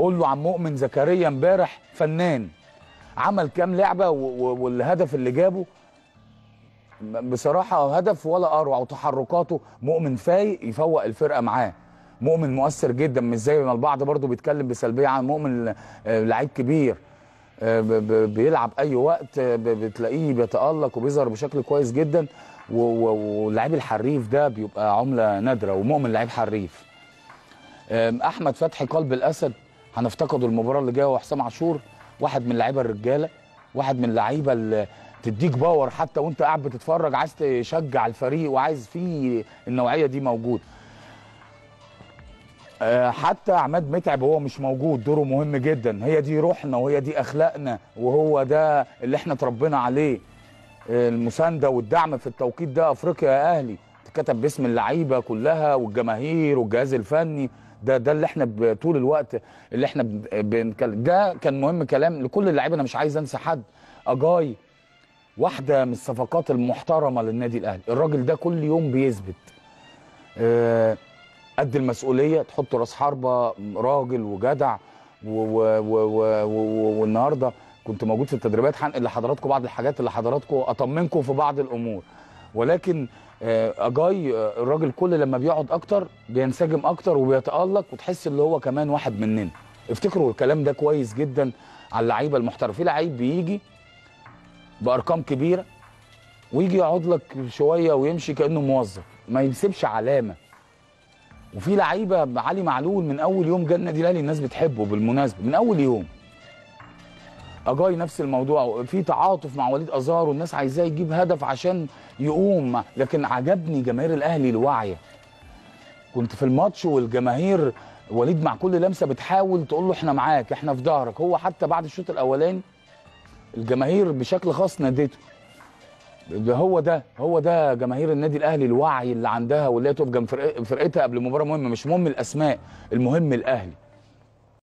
قول له عن مؤمن زكريا امبارح فنان عمل كام لعبه و- و- والهدف اللي جابه بصراحه هدف ولا اروع وتحركاته مؤمن فايق يفوق الفرقه معاه مؤمن مؤثر جدا مش زي ما البعض برضو بيتكلم بسلبيه عن مؤمن آه، لعيب كبير آه، ب- ب- بيلعب اي وقت آه، ب- بتلاقيه بيتالق وبيظهر بشكل كويس جدا و- و- واللعيب الحريف ده بيبقى عمله نادره ومؤمن لعيب حريف آم، احمد فتحي قلب الاسد هنفتقده المباراه اللي جايه وحسام عاشور واحد من اللعيبه الرجاله واحد من اللعيبه اللي تديك باور حتى وانت قاعد بتتفرج عايز تشجع الفريق وعايز فيه النوعيه دي موجود آه، حتى عماد متعب هو مش موجود دوره مهم جدا هي دي روحنا وهي دي اخلاقنا وهو ده اللي احنا اتربينا عليه آه، المسانده والدعم في التوقيت ده افريقيا يا اهلي اتكتب باسم اللعيبه كلها والجماهير والجهاز الفني ده ده اللي احنا ب- طول الوقت اللي احنا ب- بنتكلم ده كان مهم كلام لكل اللعيبه انا مش عايز انسى حد اجاي واحده من الصفقات المحترمه للنادي الاهلي الراجل ده كل يوم بيثبت آه، قد المسؤوليه تحط راس حربه راجل وجدع و- و- و- و- و- والنهارده كنت موجود في التدريبات هنقل لحضراتكم بعض الحاجات اللي حضراتكم اطمنكم في بعض الامور ولكن آه، اجاي آه، الراجل كل لما بيقعد اكتر بينسجم اكتر وبيتالق وتحس ان هو كمان واحد مننا افتكروا الكلام ده كويس جدا على اللعيبه المحترفه في لعيب بيجي بارقام كبيره ويجي يقعد لك شويه ويمشي كانه موظف ما يسيبش علامه وفي لعيبه علي معلول من اول يوم جه النادي الاهلي الناس بتحبه بالمناسبه من اول يوم اجاي نفس الموضوع في تعاطف مع وليد ازار والناس عايزاه يجيب هدف عشان يقوم لكن عجبني جماهير الاهلي الواعيه كنت في الماتش والجماهير وليد مع كل لمسه بتحاول تقول له احنا معاك احنا في ظهرك هو حتى بعد الشوط الاولاني الجماهير بشكل خاص نادته ده هو ده هو ده جماهير النادي الاهلي الوعي اللي عندها واللي هي تقف جنب فرق- فرقتها قبل مباراه مهمه مش مهم الاسماء المهم الاهلي